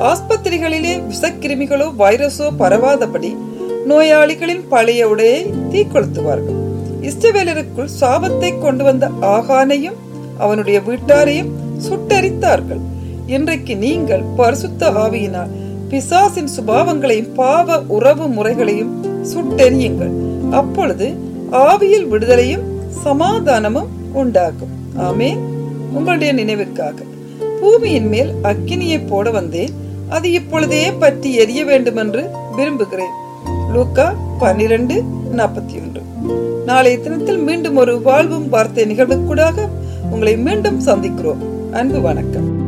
ஆஸ்பத்திரிகளிலே விஷக்கிருமிகளோ வைரஸோ பரவாதபடி நோயாளிகளின் பழைய உடையை தீக்கொளுத்துவார்கள் இஸ்ரவேலருக்குள் சாபத்தை கொண்டு வந்த ஆகானையும் அவனுடைய வீட்டாரையும் சுட்டெரித்தார்கள் இன்றைக்கு நீங்கள் பரிசுத்த ஆவியினால் பிசாசின் சுபாவங்களையும் பாவ உறவு முறைகளையும் சுட்டெரியுங்கள் அப்பொழுது ஆவியில் விடுதலையும் சமாதானமும் உண்டாகும் ஆமே உங்களுடைய நினைவிற்காக பூமியின் மேல் அக்கினியை போட வந்தேன் அது இப்பொழுதே பற்றி எரிய வேண்டும் என்று விரும்புகிறேன் லூக்கா பன்னிரண்டு நாற்பத்தி ஒன்று நாளைய தினத்தில் மீண்டும் ஒரு வாழ்வும் வார்த்தை நிகழ்வுக்கூடாக உங்களை மீண்டும் சந்திக்கிறோம் அன்பு வணக்கம்